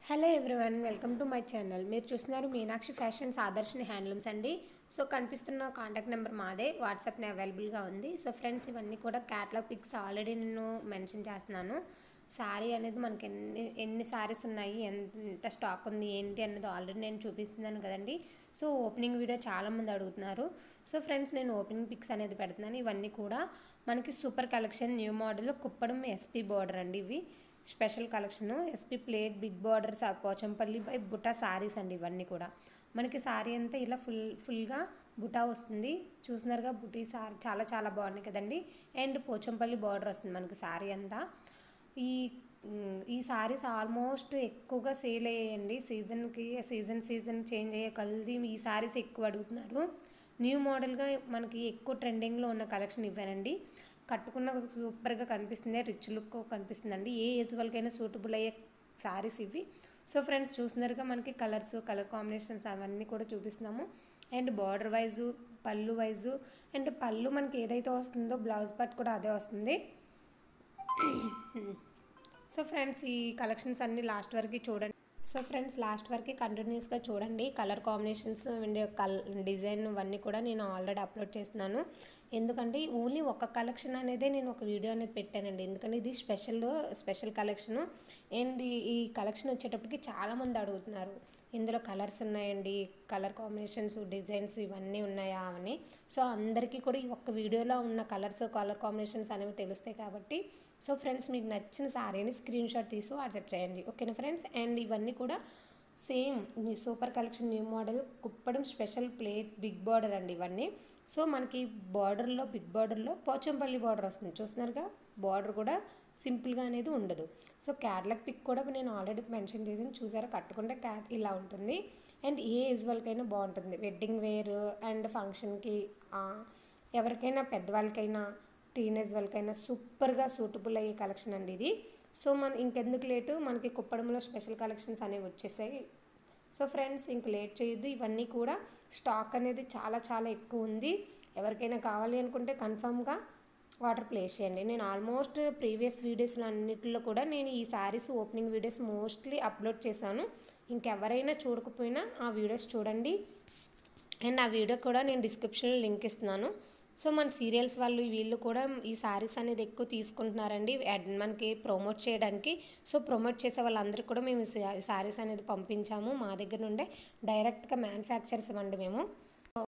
hello everyone welcome to my channel మీరు చూస్తున్నారు Meenakshi fashions Adarshini handlooms అండి సో కనిపిస్తున్న కాంటాక్ట్ నెంబర్ మాదే వాట్సాప్ని అవైలబుల్గా ఉంది సో ఫ్రెండ్స్ ఇవన్నీ కూడా క్యాటలాగ్ పిక్స్ ఆల్రెడీ నేను మెన్షన్ చేస్తున్నాను శారీ అనేది మనకి ఎన్ని ఎన్ని శారీస్ ఉన్నాయి ఎంత స్టాక్ ఉంది ఏంటి అనేది ఆల్రెడీ నేను చూపిస్తున్నాను కదండి సో ఓపెనింగ్ వీడియో చాలామంది అడుగుతున్నారు సో ఫ్రెండ్స్ నేను ఓపెనింగ్ పిక్స్ అనేది పెడుతున్నాను ఇవన్నీ కూడా మనకి super collection new model Kuppadam SP border అండి ఇవి special collection SP plate big borders Pochampally బై బుటా సారీస్ అండి ఇవన్నీ కూడా మనకి సారీ అంతా ఇలా ఫుల్ ఫుల్గా బుటా వస్తుంది చూసినారుగా బుటీ సారీ చాలా చాలా బాగున్నాయి కదండి అండ్ పోచంపల్లి బార్డర్ వస్తుంది మనకి సారీ అంతా ఈ మ్, ఈ సారీస్ ఆల్మోస్ట్ ఎక్కువగా సేల్ అయ్యాయండి సీజన్కి సీజన్ సీజన్ చేంజ్ అయ్యే కొలది ఈ సారీస్ ఎక్కువ అడుగుతున్నారు న్యూ మోడల్గా మనకి ఎక్కువ ట్రెండింగ్లో ఉన్న కలెక్షన్ ఇవ్వానండి కట్టుకున్న సూపర్గా కనిపిస్తుంది రిచ్ లుక్ కనిపిస్తుందండి ఏ ఏజ్ వాళ్ళకైనా సూటబుల్ అయ్యే సారీస్ ఇవి సో ఫ్రెండ్స్ చూస్తున్నారుగా మనకి కలర్స్ కలర్ కాంబినేషన్స్ అవన్నీ కూడా చూపిస్తున్నాము అండ్ బార్డర్ వైజు పళ్ళు వైజు అండ్ పళ్ళు మనకి ఏదైతే వస్తుందో బ్లౌజ్ పార్ట్ కూడా అదే వస్తుంది సో ఫ్రెండ్స్ ఈ కలెక్షన్స్ అన్ని లాస్ట్ వరకు చూడండి సో ఫ్రెండ్స్ లాస్ట్ వరకు కంటిన్యూస్గా చూడండి కలర్ కాంబినేషన్స్ అండ్ కల్ డిజైన్ ఇవన్నీ కూడా నేను ఆల్రెడీ అప్లోడ్ చేస్తున్నాను ఎందుకంటే ఓన్లీ ఒక కలెక్షన్ అనేదే నేను ఒక వీడియో అనేది పెట్టానండి ఎందుకంటే ఇది స్పెషల్ స్పెషల్ కలెక్షన్ అండ్ ఈ- ఈ కలెక్షన్ వచ్చేటప్పటికి చాలామంది అడుగుతున్నారు ఇందులో కలర్స్ ఉన్నాయండి కలర్ కాంబినేషన్స్ డిజైన్స్ ఇవన్నీ ఉన్నాయా అని సో అందరికీ కూడా ఈ ఒక్క వీడియోలో ఉన్న కలర్స్ కలర్ కాంబినేషన్స్ అనేవి తెలుస్తాయి కాబట్టి సో ఫ్రెండ్స్ మీకు నచ్చిన శారీని స్క్రీన్ షాట్ తీసి వాట్సాప్ చేయండి ఓకేనా ఫ్రెండ్స్ అండ్ ఇవన్నీ కూడా సేమ్ ఈ super collection new model Kuppadam special plate big border అండి ఇవన్నీ సో మనకి బార్డర్లో బిగ్ బార్డర్లో పోచంపల్లి బార్డర్ వస్తుంది చూస్తున్నారుగా బార్డర్ కూడా సింపుల్గా అనేది ఉండదు సో క్యాట్లాగ్ పిక్ కూడా నేను ఆల్రెడీ మెన్షన్ చేసాను చూసారా కట్టుకుంటే క్యాట్ ఇలా ఉంటుంది అండ్ ఏ యూజువల్కైనా బాగుంటుంది వెడ్డింగ్ వేర్ అండ్ ఫంక్షన్కి ఎవరికైనా పెద్దవాళ్ళకైనా టీనేజ్ వాళ్ళకైనా సూపర్గా సూటబుల్ అయ్యే కలెక్షన్ అండి ఇది సో మన ఇంకెందుకు లేటు మనకి కుప్పడంలో స్పెషల్ కలెక్షన్స్ అనేవి వచ్చేసాయి సో ఫ్రెండ్స్ ఇంక లేట్ చేయొద్దు ఇవన్నీ కూడా స్టాక్ అనేది చాలా చాలా ఎక్కువ ఉంది ఎవరికైనా కావాలి అనుకుంటే కన్ఫామ్గా వాటర్ ప్లేస్ చేయండి నేను ఆల్మోస్ట్ ప్రీవియస్ వీడియోస్లో అన్నిటిలో కూడా నేను ఈ saris opening videos mostly upload చేశాను ఇంకెవరైనా చూడకపోయినా ఆ వీడియోస్ చూడండి అండ్ ఆ వీడియో కూడా నేను డిస్క్రిప్షన్లో లింక్ ఇస్తున్నాను సో మన సీరియల్స్ వాళ్ళు వీళ్ళు కూడా ఈ సారీస్ అనేది ఎక్కువ తీసుకుంటున్నారండి ad- మనకి ప్రమోట్ చేయడానికి సో ప్రమోట్ చేసే వాళ్ళందరికీ కూడా మేము ఈ సారీస్ అనేది పంపించాము మా దగ్గర నుండే డైరెక్ట్గా మ్యానుఫ్యాక్చర్స్ ఇవ్వండి మేము